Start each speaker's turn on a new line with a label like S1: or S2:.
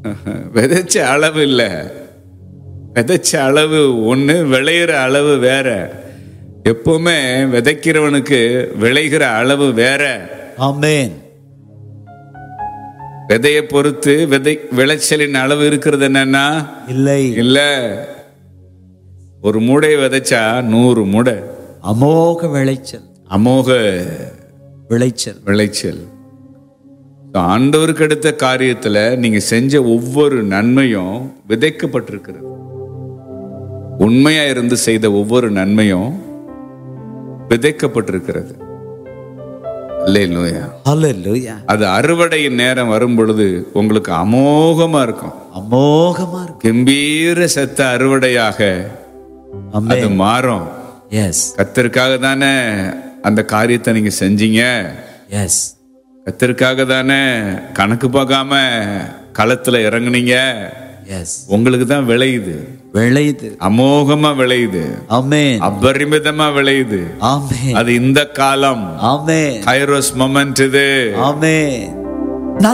S1: விதைச்ச அளவு இல்லை விதைச்ச அளவு ஒன்று விளையிற அளவு வேற எப்பவுமே விதைக்கிறவனுக்கு விளைகிற அளவு வேற
S2: ஆமென்
S1: விதையை பொறுத்து விதை விளைச்சலின் அளவு இருக்கிறது என்னன்னா
S2: இல்லை
S1: இல்ல ஒரு மூடையை விதைச்சா நூறு மூடை
S2: அமோக விளைச்சல்
S1: அமோக
S2: விளைச்சல்
S1: விளைச்சல் ஆண்டவருக்கு எடுத்த காரியத்துல நீங்க செஞ்ச ஒவ்வொரு நன்மையும் விதைக்கப்பட்டிருக்கிறது உண்மையா இருந்து செய்த ஒவ்வொரு நன்மையும் விதைக்கப்பட்டிருக்கிறது அல்லேலூயா
S2: ஹalleluya
S1: அது அறுவடையின் நேரம் வரும் பொழுது உங்களுக்கு அமோகமா இருக்கும்
S2: அமோகமா இருக்கு
S1: கம்பீர சத்த அறுவடையாக அது
S2: ஆமென்
S1: மாறும்
S2: எஸ்
S1: கத்திற்காக தானே அந்த காரியத்தை நீங்க செஞ்சீங்க
S2: எஸ்
S1: கத்திற்காக தானே கணக்கு பார்க்காம களத்துல இறங்குனீங்க
S2: எஸ்
S1: உங்களுக்கு தான் விளையுது
S2: விளையுது
S1: அமோகமா விளையுது
S2: ஆமென்
S1: அபரிமிதமா விளையுது
S2: ஆமென்
S1: அது இந்த காலம்
S2: ஆமென்
S1: கைரோஸ் மொமெண்ட் இது
S2: ஆமென்